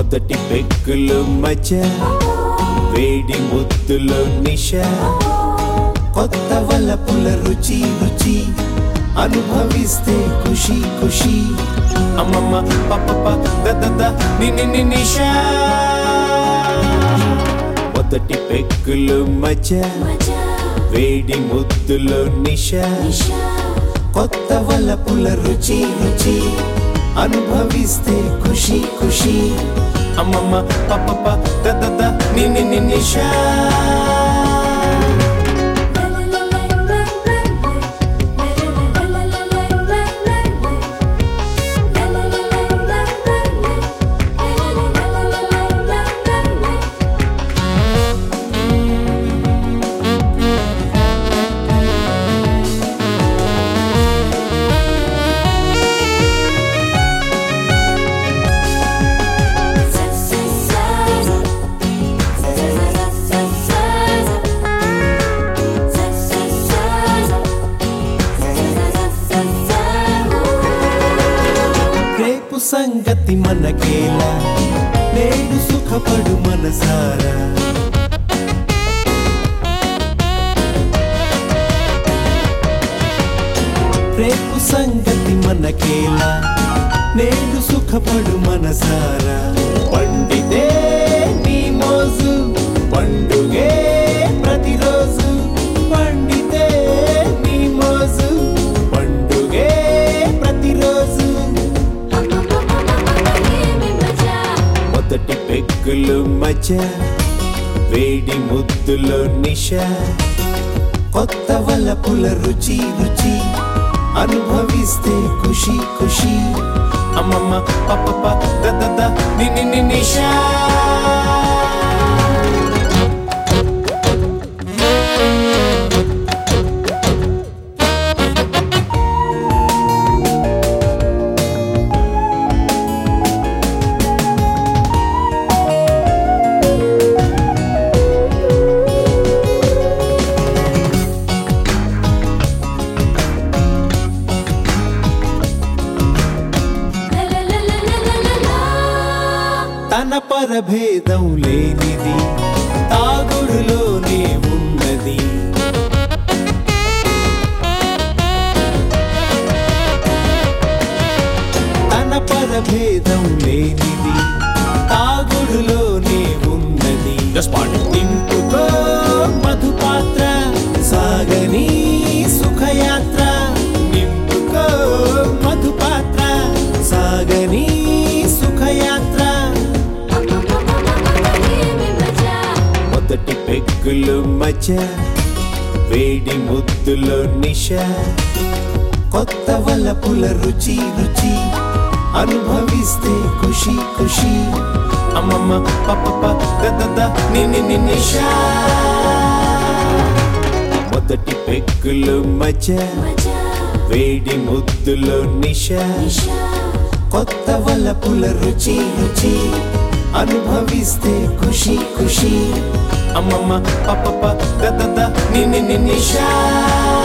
మొదటి పెక్కులు మజ వేడి ముద్దులో నిష కొత్త వలపుల రుచి రుచి అనుభవిస్తే ఖుషి ఖుషి అమ్మమ్మ పప్ప దద నిని ని నిషా మొదటి పెక్కులు మజ వేడి ముద్దులో నిష కొత్త వలపుల రుచి రుచి అనుభవిస్తే ఖుషి ఖుషి అమ్మమ్మ పప్ప దద నిని ని నిషా రేపు సంగతి మనకేలా నేడు సుఖపడు మనసారా రేపు సంగతి మనకేలా నేడు సుఖపడు మనసారా పండితే నీ మోజు పండుగే ప్రతిరోజు పండితే నీ మోజు పండుగే ప్రతిరోజు మొదటి పెగ్గులు మజ వేడి ముద్దులో నిష కొత్త వలపుల రుచి రుచి అనుభవిస్తే ఖుషి ఖుషి అమ్మమ్మ పప్ప దద నిని ని నిషా తన పరభేదం లేనిది తాగుడులోనే ఉన్నది తన పరభేదం లేనిది తాగుడులోనే ఉన్నది నింపుకో మధుపాత్ర సాగని సుఖయాత్ర నింపుకో మధుపాత్ర సాగని సుఖయాత్ర మొదటి పెగ్గులు మజ వేడి ముద్దులో నిష కొత్త వలపుల రుచి రుచి అనుభవిస్తే ఖుషి ఖుషి అమ్మమ్మ పప్ప దద నిని ని నిషా మొదటి పెగ్గులు మజ వేడి ముద్దులో నిష కొత్త వలపుల రుచి రుచి అనుభవిస్తే ఖుషి ఖుషి అమ్మమ్మ పప్ప దద నిని ని నిషా